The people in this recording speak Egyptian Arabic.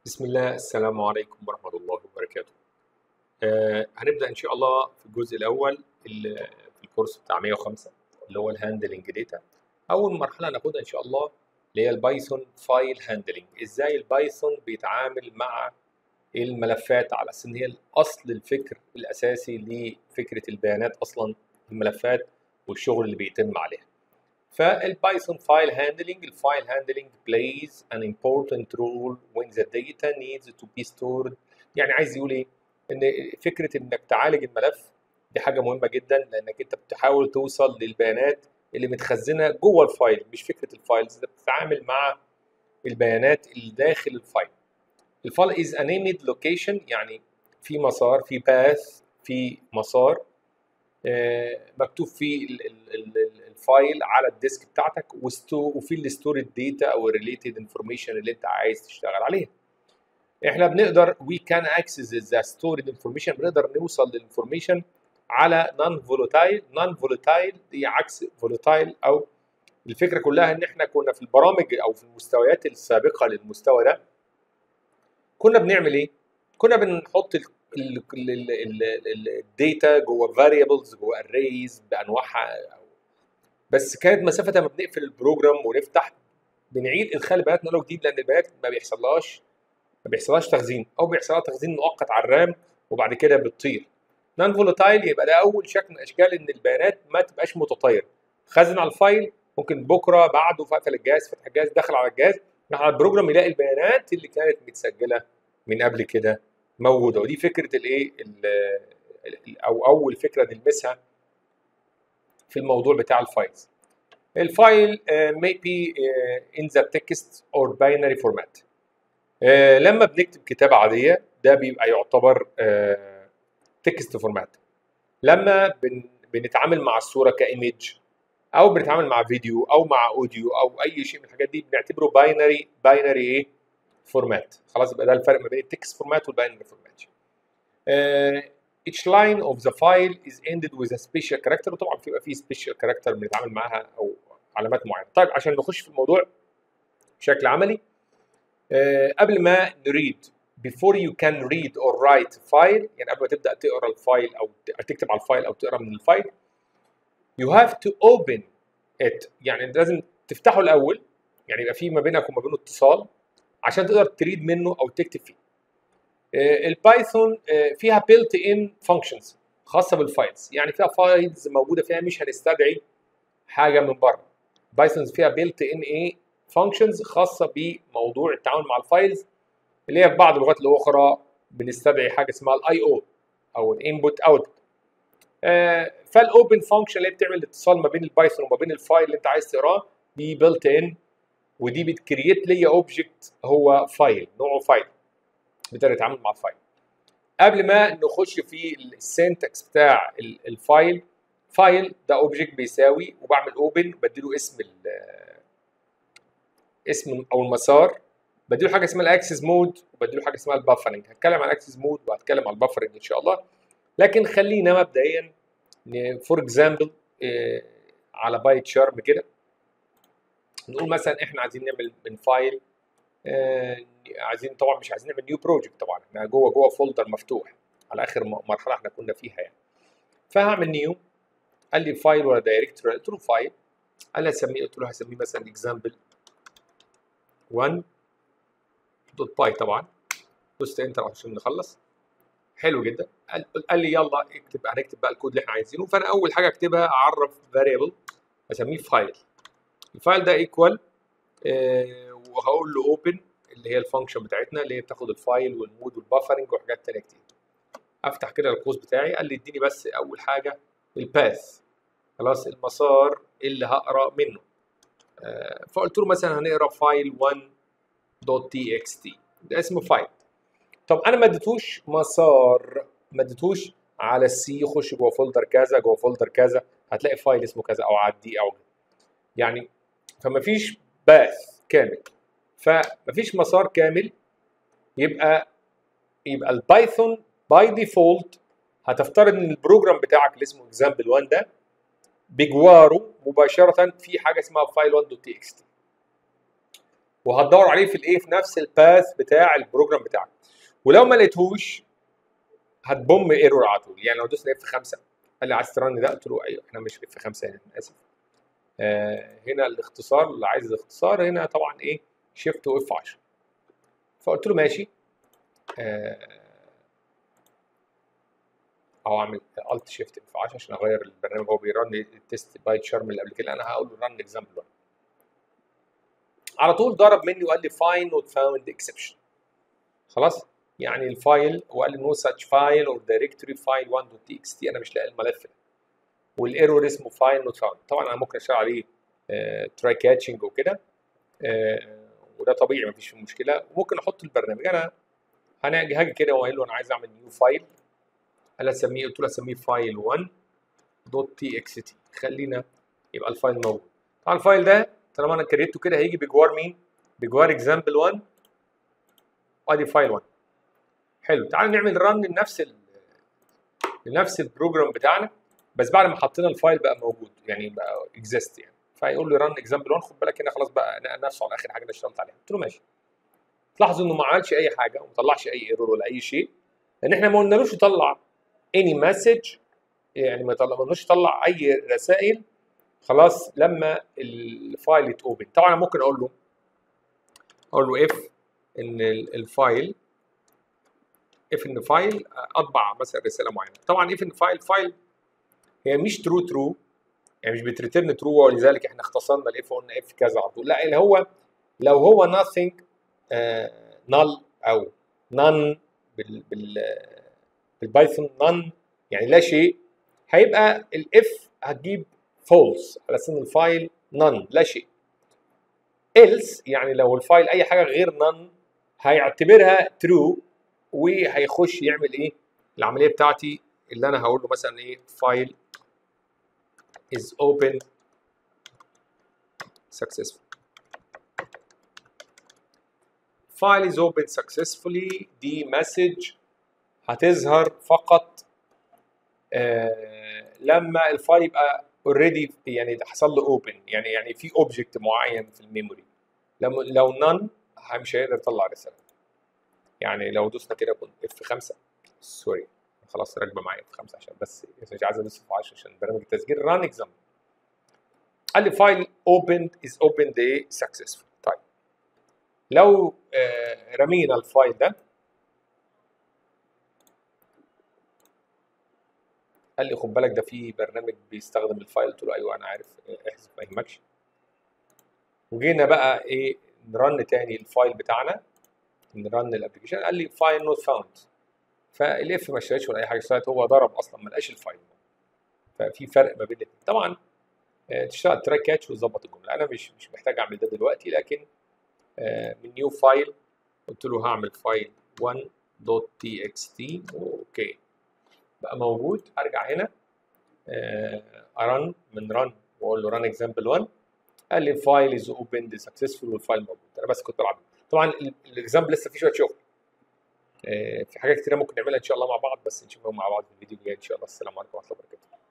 بسم الله السلام عليكم ورحمة الله وبركاته آه هنبدأ إن شاء الله في الجزء الأول ال- في الكورس بتاع 105 اللي هو الهاندلنج داتا أول مرحلة هناخدها إن شاء الله اللي هي البايثون فايل هاندلنج إزاي البايثون بيتعامل مع الملفات على أساس إن هي الأصل الفكر الأساسي لفكرة البيانات أصلا الملفات والشغل اللي بيتم عليها فالبايثون فايل هاندلنج الفايل هاندلنج plays an important role when the data needs to be stored يعني عايز يقول ايه ان فكره انك تعالج الملف دي حاجه مهمه جدا لانك انت بتحاول توصل للبيانات اللي متخزنه جوه الفايل مش فكره الفايلز انت بتتعامل مع البيانات اللي داخل الفايل الفايل is a named location يعني في مسار في باث في مسار آه، مكتوب فيه ال- ال- ال- ال- الفايل على الديسك بتاعتك وستو وفي الستوري داتا او الريليتد انفورميشن اللي انت عايز تشتغل عليها احنا بنقدر وي كان اكسس ذا ستوريد انفورميشن بنقدر نوصل للانفورميشن على نون فولوتايل نون فولوتايل دي عكس فولوتايل او الفكره كلها ان احنا كنا في البرامج او في المستويات السابقه للمستوى ده كنا بنعمل ايه؟ كنا بنحط الداتا جوه فاريبلز جوه اريز بانواعها بس كانت مسافه لما بنقفل البروجرام ونفتح بنعيد ادخال البيانات من اول وجديد لان البيانات ما بيحصلهاش ما بيحصلهاش تخزين او بيحصلها تخزين مؤقت على الرام وبعد كده بتطير نون فولوتايل يبقى ده اول شكل من اشكال ان البيانات ما تبقاش متطايره خزن على الفايل ممكن بكره بعده فقفل الجهاز فتح الجهاز دخل على الجهاز راح على البروجرام يلاقي البيانات اللي كانت متسجله من قبل كده موجوده ودي فكره الايه ال- ال- او اول فكره نلمسها في الموضوع بتاع الفايلز الفايل uh, may be uh, in the text or binary format uh, لما بنكتب كتابة عادية ده بيبقى يعتبر تكست فورمات لما بن بنتعامل مع الصورة كايمج او بنتعامل مع فيديو او مع اوديو او اي شيء من الحاجات دي بنعتبره باينري باينري ايه فورمات خلاص يبقى ده الفرق ما بين التكست فورمات والباينري فورمات each line of the file is ended with a special character وطبعا بيبقى فيه special character بنتعامل معاها او علامات معينه طيب عشان نخش في الموضوع بشكل عملي آه، قبل ما نريد before you can read or write file يعني قبل ما تبدا تقرا الفايل او ت- تكتب على الفايل او تقرا من الفايل you have to open it يعني انت لازم تفتحه الاول يعني يبقى في ما بينك وما بينه اتصال عشان تقدر تريد منه او تكتب فيه آه، البايثون آه، فيها بيلت ان فانكشنز خاصه بالفايلز يعني فيها فايلز موجوده فيها مش هنستدعي حاجه من بره بايثون فيها بيلت ان ايه فانكشنز خاصه بموضوع التعامل مع الفايلز اللي هي في بعض اللغات الاخرى بنستدعي حاجه اسمها الاي او او الانبوت اوتبوت فالاوبن فانكشن اللي هي بتعمل اتصال ما بين البايثون وما بين الفايل اللي انت عايز تقراه دي بيلت ان ودي بتكريت لي اوبجكت هو فايل نوعه فايل بتقدر تتعامل مع الفايل قبل ما نخش في السنتكس بتاع ال- الفايل فايل ده اوبجكت بيساوي وبعمل اوبن بديله اسم ال- اسم او المسار بديله حاجه اسمها الاكسس مود وبديله حاجه اسمها البفرنج هتكلم عن الاكسس مود وهتكلم عن البفرنج ان شاء الله لكن خلينا مبدئيا فور اكزامبل على بايت شارم كده نقول مثلا احنا عايزين نعمل من فايل آه، عايزين طبعا مش عايزين نعمل نيو بروجكت طبعا احنا جوه جوه فولدر مفتوح على اخر م- مرحله احنا كنا فيها يعني فهعمل نيو قال لي فايل ولا دايركتوري قلت له فايل قال لي هسميه قلت له هسميه مثلا اكزامبل 1 دوت باي طبعا دوست انتر عشان نخلص حلو جدا قال قال لي يلا اكتب هنكتب بقى الكود اللي احنا عايزينه فانا اول حاجه اكتبها اعرف فاريبل اسميه فايل الفايل ده ايكوال وهقول له اوبن اللي هي الفانكشن بتاعتنا اللي هي بتاخد الفايل والمود والبفرنج وحاجات تانية كتير افتح كده القوس بتاعي قال لي اديني بس اول حاجه الباث خلاص المسار اللي هقرا منه آه، فقلت له مثلا هنقرا فايل 1 دوت تي اكس تي ده اسمه فايل طب انا ما اديتوش مسار ما اديتوش على السي خش جوه فولدر كذا جوه فولدر كذا هتلاقي فايل اسمه كذا او على الدي او يعني فما فيش باث كامل فما فيش مسار كامل يبقى يبقى البايثون باي ديفولت هتفترض ان البروجرام بتاعك اللي اسمه اكزامبل 1 ده بجواره مباشره في حاجه اسمها فايل 1 دوت تي اكس تي وهتدور عليه في الايه في نفس الباث بتاع البروجرام بتاعك ولو ما لقيتهوش هتبوم ايرور على طول يعني لو دوسنا اف 5 قال لي عايز ترن ده قلت له ايوه احنا مش اف 5 هنا اسف آه هنا الاختصار اللي عايز الاختصار هنا طبعا ايه شيفت واف 10 فقلت له ماشي آه او اعمل الت شيفت اف 10 عشان اغير البرنامج هو بيرن التست باي تشارم اللي قبل كده انا هقول له رن اكزامبل 1 على طول ضرب مني وقال لي فاين نوت فاوند اكسبشن خلاص يعني الفايل وقال لي نو ساتش فايل اور دايركتوري فايل 1 دوت تي اكس تي انا مش لاقي الملف ده والايرور اسمه فايل نوت فاوند طبعا انا ممكن اشتغل عليه تراي كاتشنج وكده آه وده طبيعي مفيش فيه مشكله وممكن احط البرنامج انا هنجي هاجي كده واقول له انا عايز اعمل نيو فايل قال اسميه قلت له اسميه فايل 1 دوت تي اكس تي خلينا يبقى الفايل موجود طبعا الفايل ده طالما انا كريته كده هيجي بجوار مين؟ بجوار اكزامبل 1 وادي فايل 1 حلو تعال نعمل رن لنفس ال لنفس البروجرام بتاعنا بس بعد ما حطينا الفايل بقى موجود يعني بقى اكزيست يعني فيقول لي رن اكزامبل 1 خد بالك هنا خلاص بقى نقل نفسه على اخر حاجه انا اشتغلت عليها قلت له ماشي تلاحظوا انه ما عملش اي حاجه وما طلعش اي ايرور ولا اي شيء لان احنا ما قلنالوش يطلع اني مسج يعني ما قلنالوش يطلع اي رسائل خلاص لما الفايل يتوبن طبعا انا ممكن اقول له اقول له اف ان الفايل اف ان فايل اطبع مثلا رساله معينه طبعا اف ان فايل فايل هي مش ترو ترو يعني مش بتريترن ترو ولذلك احنا اختصرنا الاف وقلنا اف كذا على طول لا اللي هو لو هو nothing نل او none بال بال بالبايثون none يعني لا شيء هيبقى الاف هتجيب فولس على سن الفايل none لا شيء else يعني لو الفايل اي حاجه غير none هيعتبرها true وهيخش يعمل ايه العمليه بتاعتي اللي انا هقول له مثلا ايه فايل is open successful file is open successfully دي مسج هتظهر فقط آه لما الفايل يبقى اوريدي يعني حصل له اوبن يعني يعني في اوبجكت معين في الميموري لما لو نون مش هيقدر يطلع رساله يعني لو دوسنا كده كنت اف 5 سوري خلاص راكبه معايا اف 5 عشان بس مش عايز ادوس اف 10 عشان برنامج التسجيل ران اكزامبل قال لي فايل اوبند از اوبند ايه سكسسفول طيب لو آه رمينا الفايل ده قال لي خد بالك ده في برنامج بيستخدم الفايل قلت له ايوه انا عارف احذف ما يهمكش وجينا بقى ايه نرن تاني الفايل بتاعنا نرن الابلكيشن قال لي فايل نوت فاوند فالاف ما اشتغلش ولا اي حاجه اشتغلت هو ضرب اصلا ما لقاش الفايل ففي فرق ما بين الاثنين طبعا تشتغل تراك كاتش وتظبط الجمله انا مش مش محتاج اعمل ده دلوقتي لكن من نيو فايل قلت له هعمل فايل 1 دوت تي اكس تي اوكي بقى موجود ارجع هنا ارن من رن واقول له رن اكزامبل 1 قال لي فايل از اوبند سكسسفول والفايل موجود انا بس كنت بلعب طبعا الاكزامبل لسه فيه شويه شغل في حاجات كتيره ممكن نعملها ان شاء الله مع بعض بس نشوفها مع بعض في الفيديو الجاي ان شاء الله السلام عليكم ورحمه الله وبركاته